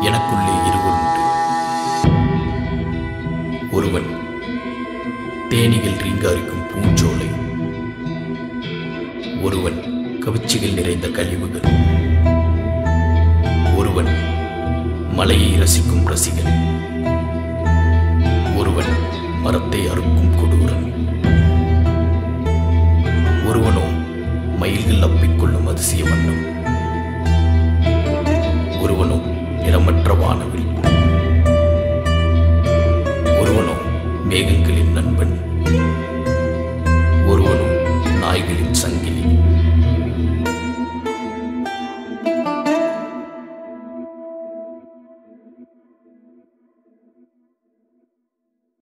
எனக்குள்ளே இருவர் உண்டு ஒருவன் தேனிகள் ரீங்காரிக்கும் பூஞ்சோலை ஒருவன் கவிச்சிகள் நிறைந்த கழிவுகள் ஒருவன் மலையை ரசிக்கும் ரசிகன் ஒருவன் மரத்தை அறுக்கும் கொடூரன் ஒருவனோ மயில்கள் அப்பிக்கொள்ளும் அதிசய வண்ணம்